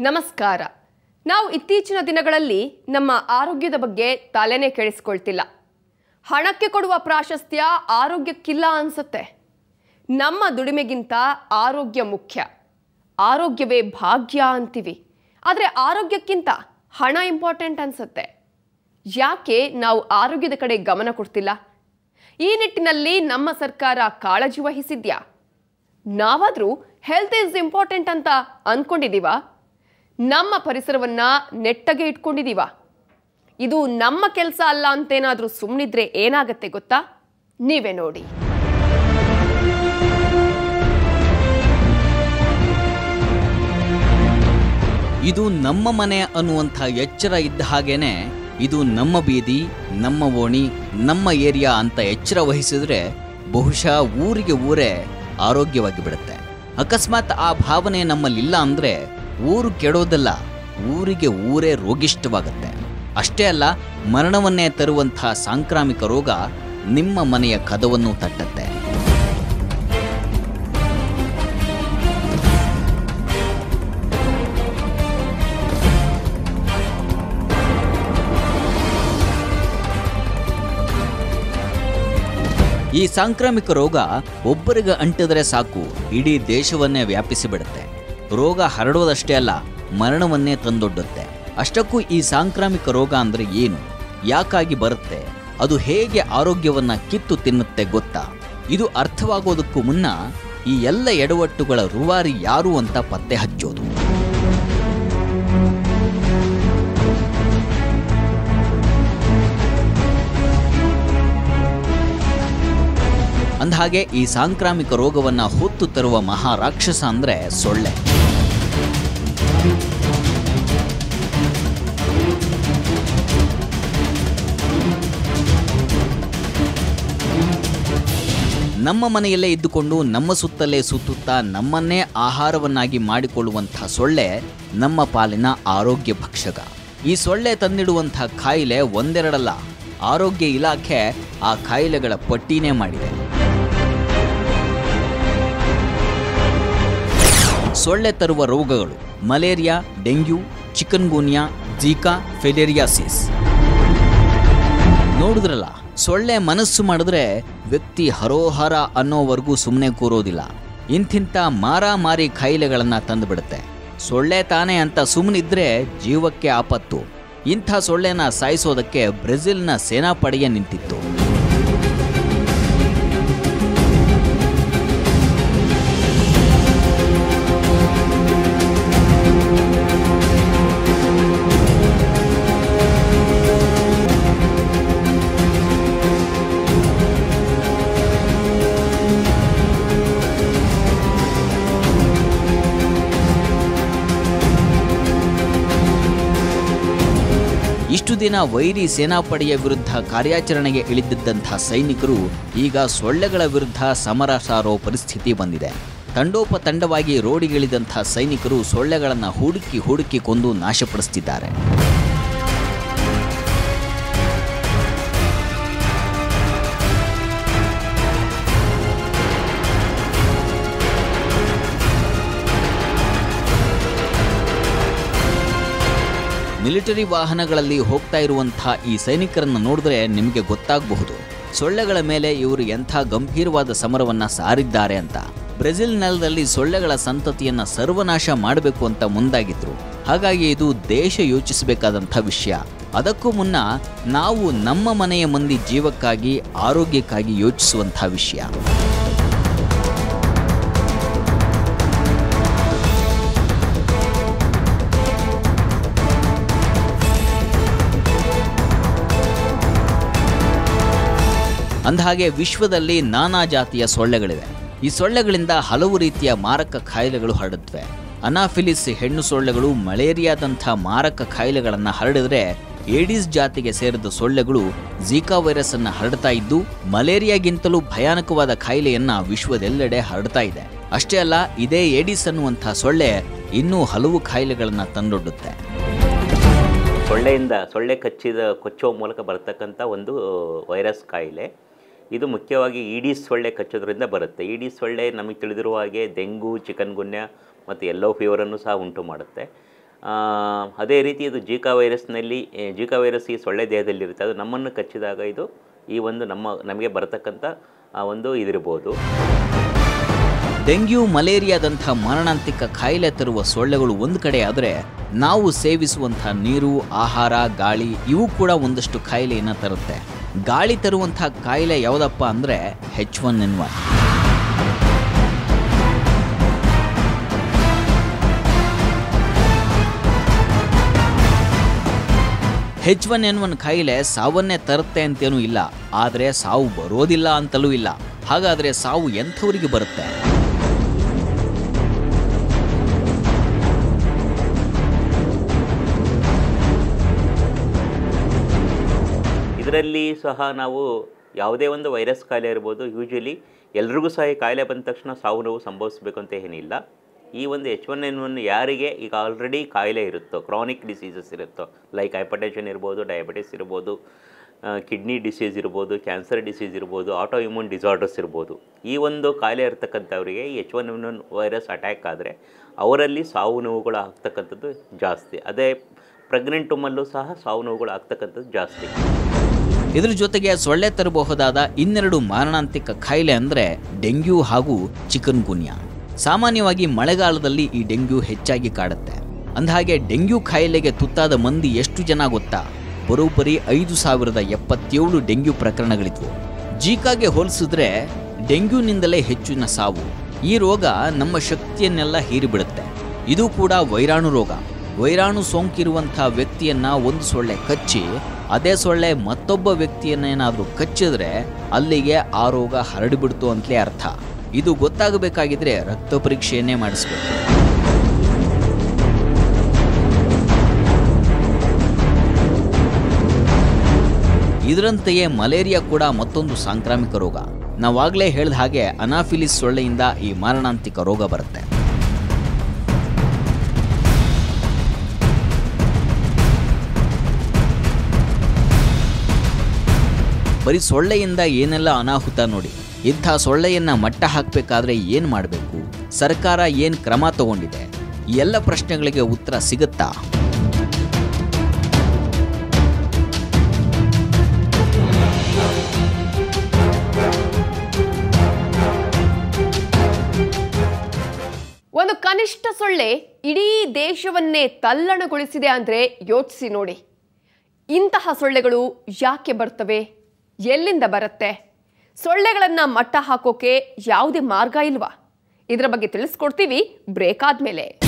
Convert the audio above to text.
ನಮಸ್ಕಾರ ನಾವು ಇತ್ತೀಚಿನ ದಿನಗಳಲ್ಲಿ ನಮ್ಮ ಆರೋಗ್ಯದ ಬಗ್ಗೆ ತಲೆನೇ ಕೆಡಿಸ್ಕೊಳ್ತಿಲ್ಲ ಹಣಕ್ಕೆ ಕೊಡುವ ಪ್ರಾಶಸ್ತ್ಯ ಆರೋಗ್ಯಕ್ಕಿಲ್ಲ ಅನ್ಸುತ್ತೆ ನಮ್ಮ ದುಡಿಮೆಗಿಂತ ಆರೋಗ್ಯ ಮುಖ್ಯ ಆರೋಗ್ಯವೇ ಭಾಗ್ಯ ಅಂತೀವಿ ಆದರೆ ಆರೋಗ್ಯಕ್ಕಿಂತ ಹಣ ಇಂಪಾರ್ಟೆಂಟ್ ಅನ್ಸುತ್ತೆ ಯಾಕೆ ನಾವು ಆರೋಗ್ಯದ ಕಡೆ ಗಮನ ಕೊಡ್ತಿಲ್ಲ ಈ ನಿಟ್ಟಿನಲ್ಲಿ ನಮ್ಮ ಸರ್ಕಾರ ಕಾಳಜಿ ವಹಿಸಿದ್ಯಾ ನಾವಾದರೂ ಹೆಲ್ತ್ ಈಸ್ ಇಂಪಾರ್ಟೆಂಟ್ ಅಂತ ಅಂದ್ಕೊಂಡಿದ್ದೀವ ನಮ್ಮ ಪರಿಸರವನ್ನ ನೆಟ್ಟಗೆ ಇಟ್ಕೊಂಡಿದ್ದೀವ ಇದು ನಮ್ಮ ಕೆಲಸ ಅಲ್ಲ ಅಂತೇನಾದರೂ ಸುಮ್ಮನಿದ್ರೆ ಏನಾಗತ್ತೆ ಗೊತ್ತಾ ನೀವೇ ನೋಡಿ ಇದು ನಮ್ಮ ಮನೆ ಅನ್ನುವಂಥ ಎಚ್ಚರ ಇದ್ದ ಹಾಗೇನೆ ಇದು ನಮ್ಮ ಬೀದಿ ನಮ್ಮ ಓಣಿ ನಮ್ಮ ಏರಿಯಾ ಅಂತ ಎಚ್ಚರ ವಹಿಸಿದ್ರೆ ಬಹುಶಃ ಊರಿಗೆ ಊರೇ ಆರೋಗ್ಯವಾಗಿ ಬಿಡುತ್ತೆ ಅಕಸ್ಮಾತ್ ಆ ಭಾವನೆ ನಮ್ಮಲ್ಲಿಲ್ಲ ಅಂದ್ರೆ ಊರು ಕೆಡೋದಲ್ಲ ಊರಿಗೆ ಊರೇ ರೋಗಿಷ್ಠವಾಗುತ್ತೆ ಅಷ್ಟೇ ಅಲ್ಲ ಮರಣವನ್ನೇ ತರುವಂಥ ಸಾಂಕ್ರಾಮಿಕ ರೋಗ ನಿಮ್ಮ ಮನೆಯ ಕದವನ್ನು ತಟ್ಟತ್ತೆ ಈ ಸಾಂಕ್ರಾಮಿಕ ರೋಗ ಒಬ್ಬರಿಗೆ ಅಂಟಿದ್ರೆ ಸಾಕು ಇಡೀ ದೇಶವನ್ನೇ ವ್ಯಾಪಿಸಿ ಬಿಡುತ್ತೆ ರೋಗ ಹರಡೋದಷ್ಟೇ ಅಲ್ಲ ಮರಣವನ್ನೇ ತಂದೊಡ್ಡುತ್ತೆ ಅಷ್ಟಕ್ಕೂ ಈ ಸಾಂಕ್ರಾಮಿಕ ರೋಗ ಅಂದ್ರೆ ಏನು ಯಾಕಾಗಿ ಬರುತ್ತೆ ಅದು ಹೇಗೆ ಆರೋಗ್ಯವನ್ನ ಕಿತ್ತು ತಿನ್ನುತ್ತೆ ಗೊತ್ತಾ ಇದು ಅರ್ಥವಾಗೋದಕ್ಕೂ ಮುನ್ನ ಈ ಎಲ್ಲ ಎಡವಟ್ಟುಗಳ ರೂವಾರಿ ಯಾರು ಅಂತ ಪತ್ತೆ ಹಚ್ಚೋದು ಅಂದಹಾಗೆ ಈ ಸಾಂಕ್ರಾಮಿಕ ರೋಗವನ್ನ ಹೊತ್ತು ತರುವ ಮಹಾರಾಕ್ಷಸ ಅಂದ್ರೆ ಸೊಳ್ಳೆ ನಮ್ಮ ಮನೆಯಲ್ಲೇ ಇದ್ದುಕೊಂಡು ನಮ್ಮ ಸುತ್ತಲೇ ಸುತ್ತುತ್ತಾ ನಮ್ಮನ್ನೇ ಆಹಾರವನ್ನಾಗಿ ಮಾಡಿಕೊಳ್ಳುವಂಥ ಸೊಳ್ಳೆ ನಮ್ಮ ಪಾಲಿನ ಆರೋಗ್ಯ ಭಕ್ಷಕ ಈ ಸೊಳ್ಳೆ ತಂದಿಡುವಂಥ ಕಾಯಿಲೆ ಒಂದೆರಡಲ್ಲ ಆರೋಗ್ಯ ಇಲಾಖೆ ಆ ಕಾಯಿಲೆಗಳ ಪಟ್ಟಿನೇ ಮಾಡಿದೆ ಸೊಳ್ಳೆ ತರುವ ರೋಗಗಳು malaria dengue chikungunya zika filariasis ನೋಡಿದ್ರಲ್ಲ ಸೊಳ್ಳೆ ಮನಸ್ಸು ಮಾಡಿದ್ರೆ ವ್ಯಕ್ತಿ ಹರೋಹರ ಅನ್ನೋವರೆಗೂ ಸುಮ್ಮನೆ ಕೂರೋದಿಲ್ಲ ಇಂಥಿಂಥ ಮಾರಾಮಾರಿ ಕಾಯಿಲೆಗಳನ್ನ ತಂದುಬಿಡುತ್ತೆ ಸೊಳ್ಳೆ ತಾನೇ ಅಂತ ಸುಮ್ಮನಿದ್ರೆ ಜೀವಕ್ಕೆ ಆಪತ್ತು ಇಂಥ ಸೊಳ್ಳೆನ ಸಾಯಿಸೋದಕ್ಕೆ ಬ್ರೆಜಿಲ್ನ ಸೇನಾಪಡೆಯೇ ನಿಂತಿತ್ತು ಇಷ್ಟು ದಿನ ವೈರಿ ಸೇನಾಪಡೆಯ ವಿರುದ್ಧ ಕಾರ್ಯಾಚರಣೆಗೆ ಇಳಿದಿದ್ದಂಥ ಸೈನಿಕರು ಈಗ ಸೊಳ್ಳೆಗಳ ವಿರುದ್ಧ ಸಮರ ಸಾರೋ ಪರಿಸ್ಥಿತಿ ಬಂದಿದೆ ತಂಡೋಪತಂಡವಾಗಿ ರೋಡಿಗಿಳಿದಂಥ ಸೈನಿಕರು ಸೊಳ್ಳೆಗಳನ್ನು ಹುಡುಕಿ ಹುಡುಕಿ ಕೊಂದು ನಾಶಪಡಿಸ್ತಿದ್ದಾರೆ ಮಿಲಿಟರಿ ವಾಹನಗಳಲ್ಲಿ ಹೋಗ್ತಾ ಇರುವಂಥ ಈ ಸೈನಿಕರನ್ನು ನೋಡಿದ್ರೆ ನಿಮಗೆ ಗೊತ್ತಾಗಬಹುದು ಸೊಳ್ಳೆಗಳ ಮೇಲೆ ಇವರು ಎಂಥ ಗಂಭೀರವಾದ ಸಮರವನ್ನ ಸಾರಿದ್ದಾರೆ ಅಂತ ಬ್ರೆಜಿಲ್ ನೆಲದಲ್ಲಿ ಸೊಳ್ಳೆಗಳ ಸಂತತಿಯನ್ನ ಸರ್ವನಾಶ ಮಾಡಬೇಕು ಅಂತ ಮುಂದಾಗಿದ್ರು ಹಾಗಾಗಿ ಇದು ದೇಶ ಯೋಚಿಸಬೇಕಾದಂಥ ವಿಷಯ ಅದಕ್ಕೂ ಮುನ್ನ ನಾವು ನಮ್ಮ ಮನೆಯ ಮಂದಿ ಜೀವಕ್ಕಾಗಿ ಆರೋಗ್ಯಕ್ಕಾಗಿ ಯೋಚಿಸುವಂಥ ವಿಷಯ ಅಂದಹಾಗೆ ವಿಶ್ವದಲ್ಲಿ ನಾನಾ ಜಾತಿಯ ಸೊಳ್ಳೆಗಳಿವೆ ಈ ಸೊಳ್ಳೆಗಳಿಂದ ಹಲವು ರೀತಿಯ ಮಾರಕ ಕಾಯಿಲೆಗಳು ಹರಡುತ್ತವೆ ಅನಾಫಿಲಿಸ್ ಹೆಣ್ಣು ಸೊಳ್ಳೆಗಳು ಮಲೇರಿಯಾದಂಥ ಮಾರಕ ಕಾಯಿಲೆಗಳನ್ನು ಹರಡಿದ್ರೆ ಏಡಿಸ್ ಜಾತಿಗೆ ಸೇರಿದ ಸೊಳ್ಳೆಗಳು ಝೀಕಾ ವೈರಸ್ ಅನ್ನ ಹರಡ್ತಾ ಇದ್ದು ಮಲೇರಿಯಾಗಿಂತಲೂ ಭಯಾನಕವಾದ ಕಾಯಿಲೆಯನ್ನ ವಿಶ್ವದೆಲ್ಲೆಡೆ ಹರಡ್ತಾ ಇದೆ ಅಷ್ಟೇ ಅಲ್ಲ ಇದೇ ಏಡಿಸ್ ಅನ್ನುವಂಥ ಸೊಳ್ಳೆ ಇನ್ನೂ ಹಲವು ಕಾಯಿಲೆಗಳನ್ನು ತಂದೊಡ್ಡುತ್ತೆ ಸೊಳ್ಳೆಯಿಂದ ಸೊಳ್ಳೆ ಕಚ್ಚಿದ ಕೊಚ್ಚುವ ಮೂಲಕ ಬರತಕ್ಕಂಥ ಒಂದು ವೈರಸ್ ಕಾಯಿಲೆ ಇದು ಮುಖ್ಯವಾಗಿ ಈಡೀಸ್ ಸೊಳ್ಳೆ ಕಚ್ಚೋದ್ರಿಂದ ಬರುತ್ತೆ ಈಡೀಸ್ ಸೊಳ್ಳೆ ನಮಗೆ ತಿಳಿದಿರುವ ಹಾಗೆ ಡೆಂಗು ಚಿಕನ್ ಗುನ್ಯ ಮತ್ತು ಎಲ್ಲೋ ಫೀವರನ್ನು ಸಹ ಉಂಟು ಮಾಡುತ್ತೆ ಆ, ಅದೇ ರೀತಿ ಇದು ಜೀಕಾ ವೈರಸ್ನಲ್ಲಿ ಏ, ಜೀಕಾ ವೈರಸ್ ಈ ಸೊಳ್ಳೆ ದೇಹದಲ್ಲಿರುತ್ತೆ ಅದು ನಮ್ಮನ್ನು ಕಚ್ಚಿದಾಗ ಇದು ಈ ಒಂದು ನಮ್ಮ ನಮಗೆ ಬರತಕ್ಕಂಥ ಆ ಒಂದು ಇದಿರ್ಬೋದು ಡೆಂಗ್ಯೂ ಮಲೇರಿಯಾದಂಥ ಮಾರಣಾಂತಿಕ ಕಾಯಿಲೆ ತರುವ ಸೊಳ್ಳೆಗಳು ಒಂದು ಕಡೆ ಆದರೆ ನಾವು ಸೇವಿಸುವಂಥ ನೀರು ಆಹಾರ ಗಾಳಿ ಇವು ಕೂಡ ಒಂದಷ್ಟು ಕಾಯಿಲೆಯನ್ನು ತರುತ್ತೆ ಗಾಳಿ ತರುವಂಥ ಕಾಯಿಲೆ ಯಾವುದಪ್ಪ ಅಂದರೆ H one N one H one N one ಕಾಯಿಲೆ ಸಾವನ್ನೇ ತರುತ್ತೆ ಅಂತೇನೂ ಇಲ್ಲ ಆದರೆ ಸಾವು ಬರೋದಿಲ್ಲ ಅಂತಲೂ ಇಲ್ಲ ಹಾಗಾದರೆ ಸಾವು ಎಂಥವರಿಗೆ ಬರುತ್ತೆ ಇದರಲ್ಲಿ ಸಹ ನಾವು ಯಾವುದೇ ಒಂದು ವೈರಸ್ ಕಾಯಿಲೆ ಇರ್ಬೋದು ಯೂಶಲಿ ಎಲ್ರಿಗೂ ಸಹ ಈ ಕಾಯಿಲೆ ಬಂದ ತಕ್ಷಣ ಸಾವು ನೋವು ಸಂಭವಿಸಬೇಕು ಅಂತ ಏನಿಲ್ಲ ಈ ಒಂದು ಎಚ್ ಒನ್ ಎನ್ ಒನ್ ಯಾರಿಗೆ ಈಗ ಆಲ್ರೆಡಿ ಕಾಯಿಲೆ ಇರುತ್ತೋ ಕ್ರಾನಿಕ್ ಡಿಸೀಸಸ್ ಇರುತ್ತೋ ಲೈಕ್ ಹೈಪರ್ಟೆನ್ಷನ್ ಇರ್ಬೋದು ಡಯಾಬಿಟಿಸ್ ಇರ್ಬೋದು ಕಿಡ್ನಿ ಡಿಸೀಸ್ ಇರ್ಬೋದು ಕ್ಯಾನ್ಸರ್ ಡಿಸೀಸ್ ಇರ್ಬೋದು ಆಟೋ ಇಮ್ಯೂನ್ ಡಿಸಾರ್ಡರ್ಸ್ ಇರ್ಬೋದು ಈ ಒಂದು ಕಾಯಿಲೆ ಇರ್ತಕ್ಕಂಥವರಿಗೆ H one N one virus attack ಆದರೆ ಅವರಲ್ಲಿ ಸಾವು ನೋವುಗಳು ಆಗ್ತಕ್ಕಂಥದ್ದು ಜಾಸ್ತಿ ಅದೇ ಪ್ರೆಗ್ನೆಂಟ್ ವುಮಲ್ಲೂ ಸಹ ಸಾವು ನೋವುಗಳು ಆಗ್ತಕ್ಕಂಥದ್ದು ಜಾಸ್ತಿ ಇದ್ರ ಜೊತೆಗೆ ಸೊಳ್ಳೆ ತರಬಹುದಾದ ಇನ್ನೆರಡು ಮಾರಣಾಂತಿಕ ಕಾಯಿಲೆ ಅಂದರೆ ಡೆಂಗ್ಯೂ ಹಾಗೂ ಚಿಕನ್ ಗುನ್ಯಾ ಸಾಮಾನ್ಯವಾಗಿ ಮಳೆಗಾಲದಲ್ಲಿ ಈ ಡೆಂಗ್ಯೂ ಹೆಚ್ಚಾಗಿ ಕಾಡುತ್ತೆ ಅಂದಹಾಗೆ ಡೆಂಗ್ಯೂ ಕಾಯಿಲೆಗೆ ತುತ್ತಾದ ಮಂದಿ ಎಷ್ಟು ಜನ ಗೊತ್ತಾ ಬರೋಬ್ಬರಿ ಐದು ಸಾವಿರದ ಎಪ್ಪತ್ತೇಳು ಡೆಂಗ್ಯೂ ಪ್ರಕರಣಗಳಿದ್ವು ಜೀಕಾಗೆ ಹೋಲಿಸಿದ್ರೆ ಡೆಂಗ್ಯೂನಿಂದಲೇ ಹೆಚ್ಚಿನ ಸಾವು ಈ ರೋಗ ನಮ್ಮ ಶಕ್ತಿಯನ್ನೆಲ್ಲ ಹೀರಿಬಿಡುತ್ತೆ ಇದು ಕೂಡ ವೈರಾಣು ರೋಗ ವೈರಾಣು ಸೋಂಕಿರುವಂಥ ವ್ಯಕ್ತಿಯನ್ನ ಒಂದು ಸೊಳ್ಳೆ ಕಚ್ಚಿ ಅದೇ ಸೊಳ್ಳೆ ಮತ್ತೊಬ್ಬ ವ್ಯಕ್ತಿಯನ್ನೇನಾದರೂ ಕಚ್ಚಿದ್ರೆ ಅಲ್ಲಿಗೆ ಆ ರೋಗ ಹರಡಿಬಿಡ್ತು ಅಂತಲೇ ಅರ್ಥ ಇದು ಗೊತ್ತಾಗಬೇಕಾಗಿದ್ರೆ ರಕ್ತ ಪರೀಕ್ಷೆಯನ್ನೇ ಮಾಡಿಸ್ಬೇಕು ಇದರಂತೆಯೇ ಮಲೇರಿಯಾ ಕೂಡ ಮತ್ತೊಂದು ಸಾಂಕ್ರಾಮಿಕ ರೋಗ ನಾವಾಗಲೇ ಹೇಳಿದ ಹಾಗೆ ಅನಾಫಿಲಿಸ್ ಸೊಳ್ಳೆಯಿಂದ ಈ ಮಾರಣಾಂತಿಕ ರೋಗ ಬರುತ್ತೆ ಬರೀ ಸೊಳ್ಳೆಯಿಂದ ಏನೆಲ್ಲ ಅನಾಹುತ ನೋಡಿ ಇಂಥ ಸೊಳ್ಳೆಯನ್ನ ಮಟ್ಟ ಹಾಕಬೇಕಾದ್ರೆ ಏನು ಮಾಡಬೇಕು ಸರ್ಕಾರ ಏನು ಕ್ರಮ ತಗೊಂಡಿದೆ ಈ ಎಲ್ಲ ಪ್ರಶ್ನೆಗಳಿಗೆ ಉತ್ತರ ಸಿಗುತ್ತಾ ಒಂದು ಕನಿಷ್ಠ ಸೊಳ್ಳೆ ಇಡೀ ದೇಶವನ್ನೇ ತಲ್ಲಣಗೊಳಿಸಿದೆ ಅಂದ್ರೆ ಯೋಚಿಸಿ ನೋಡಿ ಇಂತಹ ಸೊಳ್ಳೆಗಳು ಯಾಕೆ ಬರ್ತವೆ ಎಲ್ಲಿಂದ ಬರುತ್ತೆ ಸೊಳ್ಳೆಗಳನ್ನ ಮಟ್ಟ ಹಾಕೋಕೆ ಯಾವುದೇ ಮಾರ್ಗ ಇಲ್ವಾ ಇದರ ಬಗ್ಗೆ ತಿಳಿಸ್ಕೊಡ್ತೀವಿ ಬ್ರೇಕ್ ಆದ್ಮೇಲೆ